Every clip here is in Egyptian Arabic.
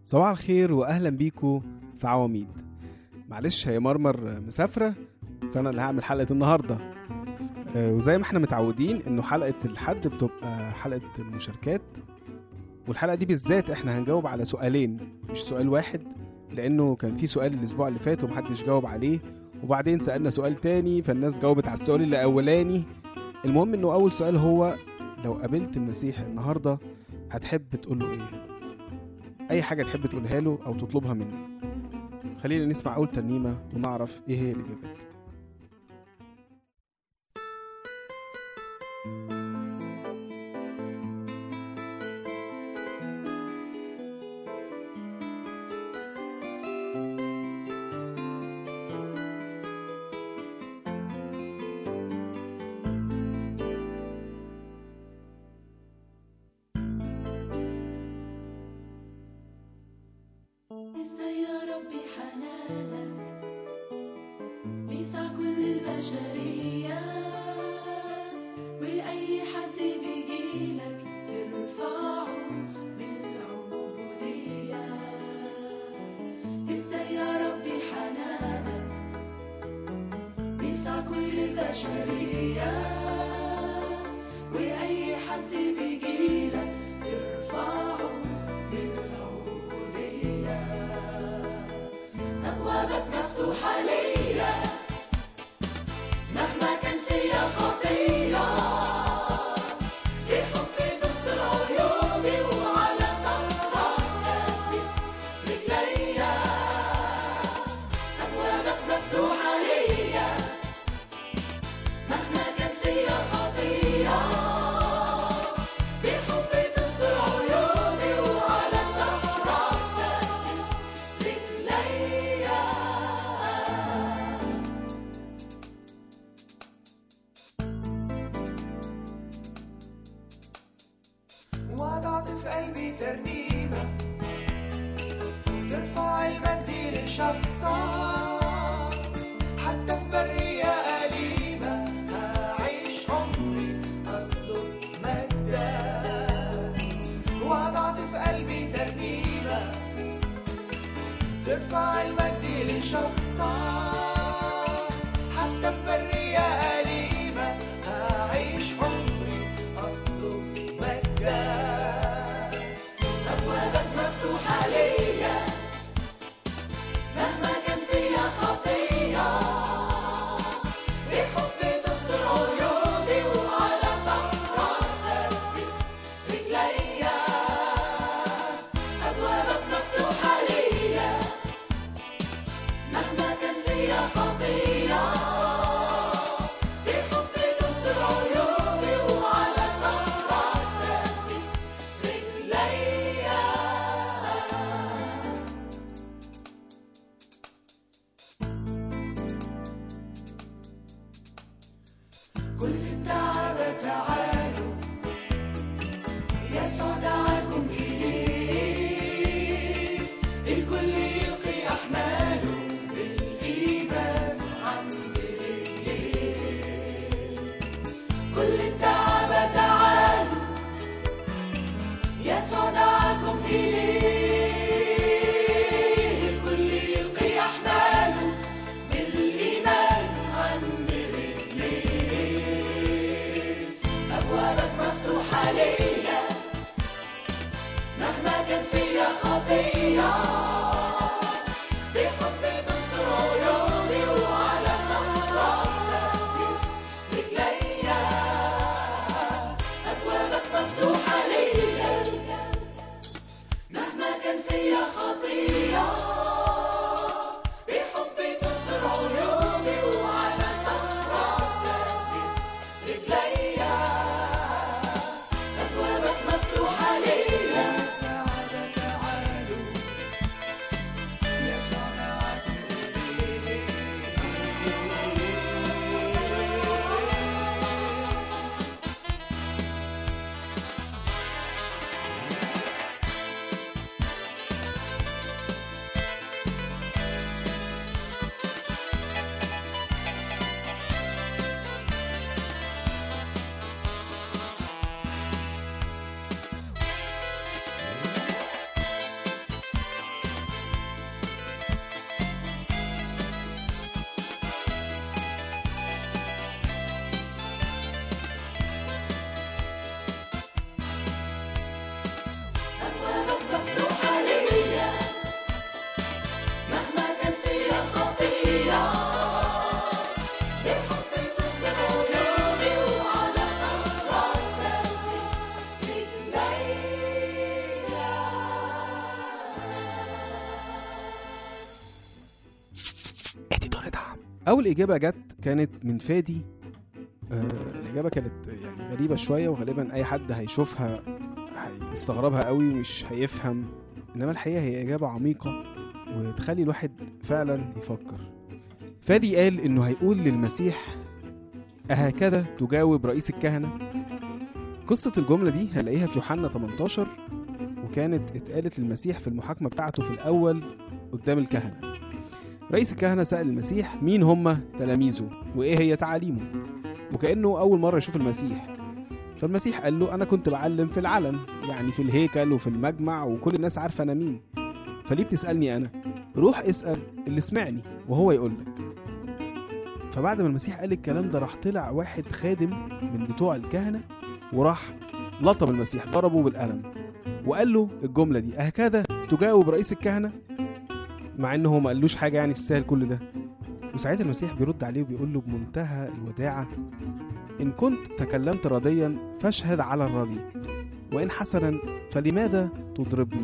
صباح الخير واهلا بيكو في عواميد معلش هي مرمر مسافره فانا اللي هعمل حلقه النهارده آه، وزي ما احنا متعودين انه حلقه الحد بتبقى حلقه المشاركات والحلقه دي بالذات احنا هنجاوب على سؤالين مش سؤال واحد لانه كان في سؤال الاسبوع اللي فات ومحدش جاوب عليه وبعدين سالنا سؤال تاني فالناس جاوبت على السؤال اللي اولاني المهم انه اول سؤال هو لو قابلت المسيح النهارده هتحب تقول له ايه اي حاجه تحب تقولها له او تطلبها منه خلينا نسمع اول ترنيمه ونعرف ايه هي الاجابات ازاي يا ربي حنانك بيسع كل البشرية ولأي حد بيجيلك ترفعه بالعبودية ازاي يا ربي حنانك بيسع كل البشرية وأي حد بيجيلك ترفعه بالعبودية أبوابك مفتوحة ليا مهما كان فيا خطية بحبي تستر عيوبي وعلى صخرك ثبت رجليا أبوابك مفتوحة ليا مهما كان فيا خطية بحبي تستر عيوبي وعلى صخرك ثبت رجليا وضعت في قلبي ترنيمة ترفع المجد لشخصك حتى في برية أليمة هعيش عمري أطلب مجدك وضعت في قلبي ترنيمة ترفع المجد لشخصك حتى في برية أليمة هعيش عمري أطلب مجدك أبوابك مفتوحة ليا مهما كان فيا خطية بحبي تستر عيوبي وعلى صخرك ثبت رجليا أبوابك مفتوحة ليا مهما كان فيا خطية بحبي تستر عيوبي وعلى صخرك ثبت رجليا اول اجابه جت كانت من فادي آه الاجابه كانت يعني غريبه شويه وغالبا اي حد هيشوفها هيستغربها قوي ومش هيفهم انما الحقيقه هي اجابه عميقه وتخلي الواحد فعلا يفكر فادي قال انه هيقول للمسيح أهكذا تجاوب رئيس الكهنة قصة الجملة دي هنلاقيها في يوحنا 18 وكانت اتقالت للمسيح في المحاكمة بتاعته في الأول قدام الكهنة رئيس الكهنة سأل المسيح مين هم تلاميذه وإيه هي تعاليمه وكأنه أول مرة يشوف المسيح فالمسيح قال له أنا كنت بعلم في العلن يعني في الهيكل وفي المجمع وكل الناس عارفة أنا مين فليه بتسألني أنا روح اسأل اللي سمعني وهو يقول لك فبعد ما المسيح قال الكلام ده راح طلع واحد خادم من بتوع الكهنة وراح لطم المسيح ضربه بالقلم وقال له الجملة دي أهكذا تجاوب رئيس الكهنة مع انه هو ما قالوش حاجة يعني تستاهل كل ده وساعتها المسيح بيرد عليه وبيقول له بمنتهى الوداعة إن كنت تكلمت راضيا فاشهد على الراضي وإن حسنا فلماذا تضربني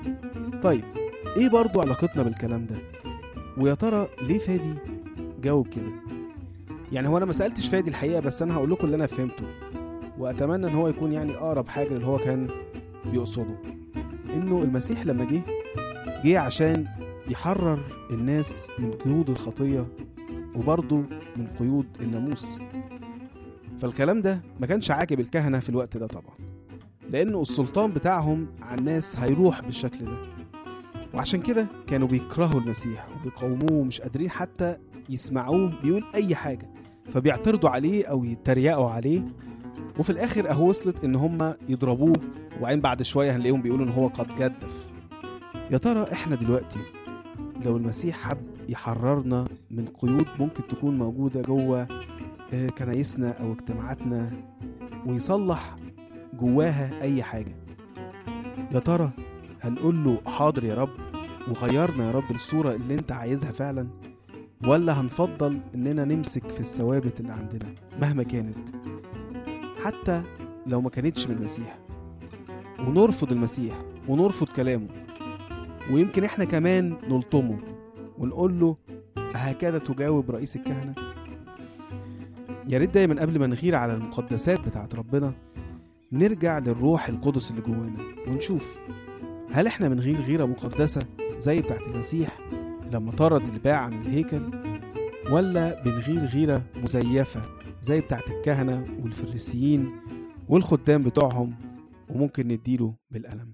طيب إيه برضو علاقتنا بالكلام ده ويا ترى ليه فادي جاوب كده يعني هو انا ما سالتش فادي الحقيقه بس انا هقول لكم اللي انا فهمته واتمنى ان هو يكون يعني اقرب حاجه اللي هو كان بيقصده انه المسيح لما جه جه عشان يحرر الناس من قيود الخطيه وبرضه من قيود الناموس فالكلام ده ما كانش عاجب الكهنه في الوقت ده طبعا لانه السلطان بتاعهم على الناس هيروح بالشكل ده وعشان كده كانوا بيكرهوا المسيح وبيقاوموه ومش قادرين حتى يسمعوه بيقول اي حاجه فبيعترضوا عليه او يتريقوا عليه وفي الاخر اهو وصلت ان هم يضربوه وبعدين بعد شويه هنلاقيهم بيقولوا ان هو قد جدف يا ترى احنا دلوقتي لو المسيح حب يحررنا من قيود ممكن تكون موجوده جوه آه، كنايسنا او اجتماعاتنا ويصلح جواها اي حاجه يا ترى هنقول له حاضر يا رب وغيرنا يا رب الصوره اللي انت عايزها فعلا ولا هنفضل اننا نمسك في الثوابت اللي عندنا مهما كانت حتى لو ما كانتش من المسيح ونرفض المسيح ونرفض كلامه ويمكن احنا كمان نلطمه ونقول له هكذا تجاوب رئيس الكهنة يا ريت دايما قبل ما نغير على المقدسات بتاعت ربنا نرجع للروح القدس اللي جوانا ونشوف هل احنا من غير غيرة مقدسة زي بتاعت المسيح لما طرد الباعة من الهيكل ولا بنغير غيرة مزيفة زي بتاعت الكهنة والفريسيين والخدام بتوعهم وممكن نديله بالقلم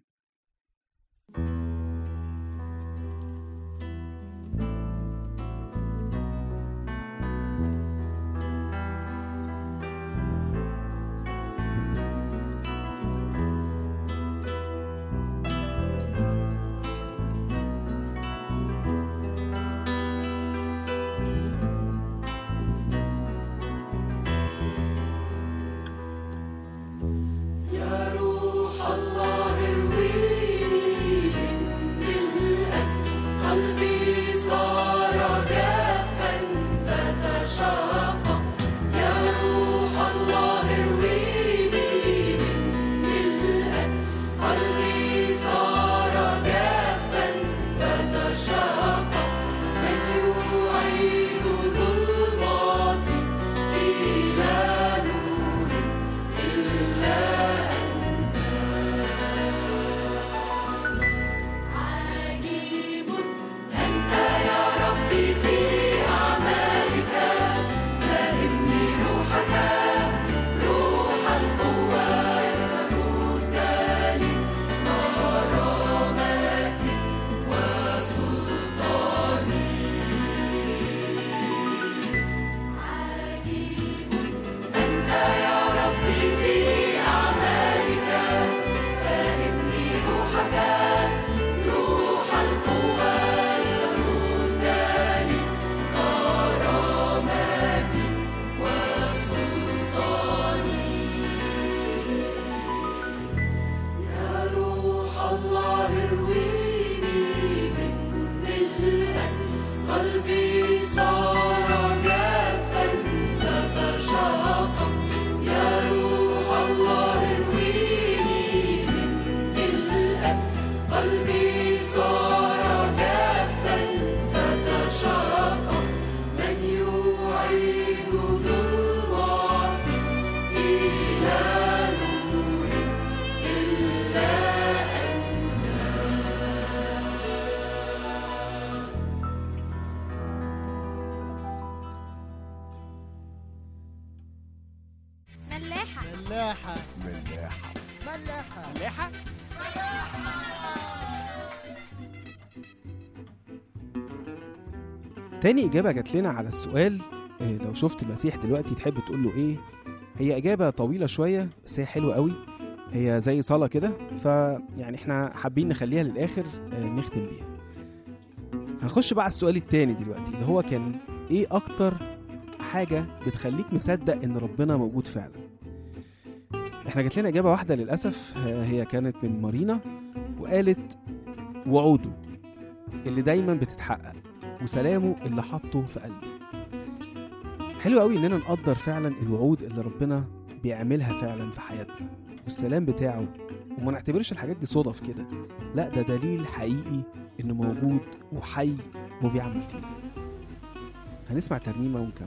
يا روح الله اروي ملاحة ملاحة ملاحة ملاحة تاني إجابة جات لنا على السؤال إيه لو شفت المسيح دلوقتي تحب تقول له إيه هي إجابة طويلة شوية بس هي حلوة قوي هي زي صلاة كده فيعني إحنا حابين نخليها للآخر آه، نختم بيها هنخش بقى على السؤال التاني دلوقتي اللي هو كان إيه أكتر حاجة بتخليك مصدق إن ربنا موجود فعلا احنا جات لنا اجابه واحده للاسف آه، هي كانت من مارينا وقالت وعوده اللي دايما بتتحقق وسلامه اللي حاطه في قلبي حلو قوي اننا نقدر فعلا الوعود اللي ربنا بيعملها فعلا في حياتنا والسلام بتاعه وما نعتبرش الحاجات دي صدف كده لا ده دليل حقيقي انه موجود وحي وبيعمل فينا هنسمع ترنيمه ونكمل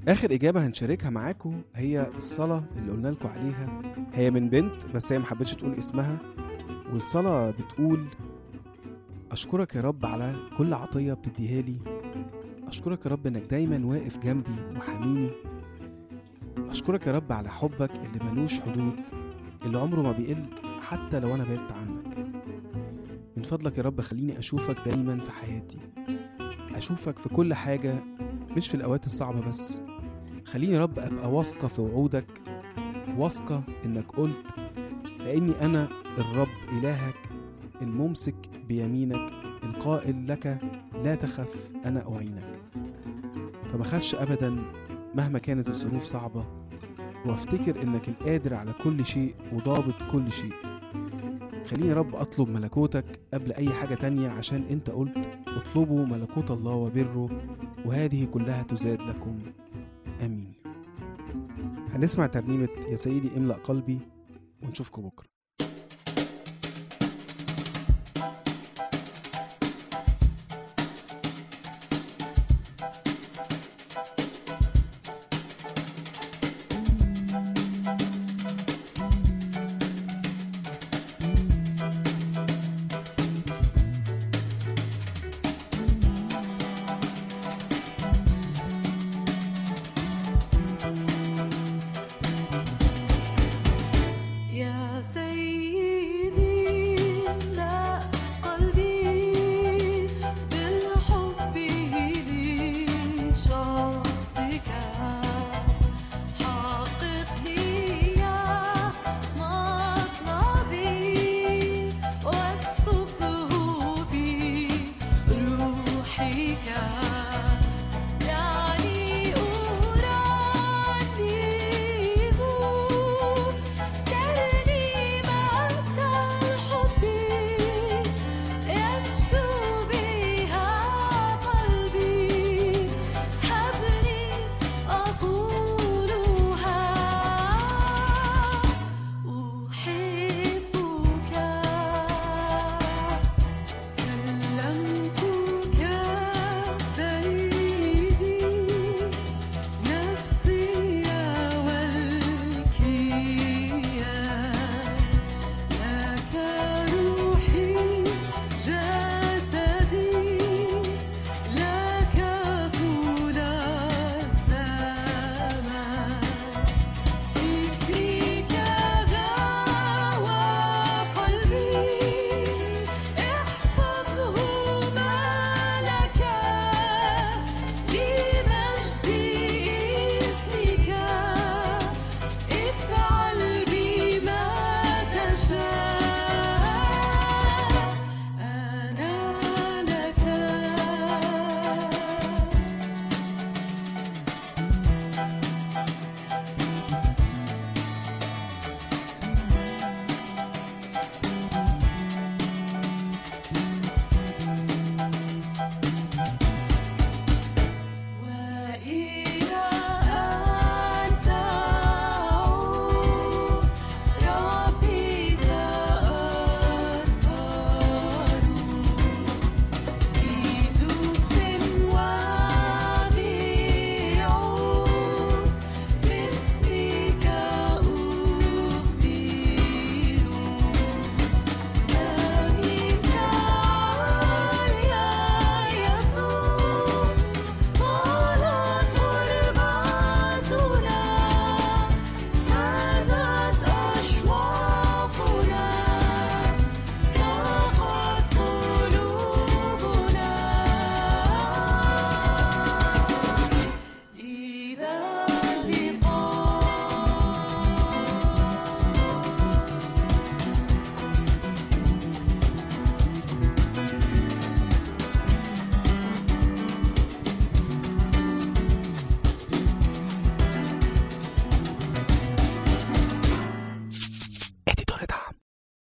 اخر اجابه هنشاركها معاكم هي الصلاه اللي قلنا لكم عليها هي من بنت بس هي محبتش تقول اسمها والصلاه بتقول اشكرك يا رب على كل عطيه بتديها لي اشكرك يا رب انك دايما واقف جنبي وحاميني اشكرك يا رب على حبك اللي ملوش حدود اللي عمره ما بيقل حتى لو انا بعدت عنك من فضلك يا رب خليني اشوفك دايما في حياتي اشوفك في كل حاجه مش في الاوقات الصعبه بس خليني يا رب ابقى واثقه في وعودك واثقه انك قلت لاني انا الرب الهك الممسك بيمينك القائل لك لا تخف انا اعينك فما خافش ابدا مهما كانت الظروف صعبه وافتكر انك القادر على كل شيء وضابط كل شيء خليني يا رب اطلب ملكوتك قبل اي حاجه تانية عشان انت قلت اطلبوا ملكوت الله وبره وهذه كلها تزاد لكم امين هنسمع ترنيمه يا سيدي املا قلبي ونشوفكم بكره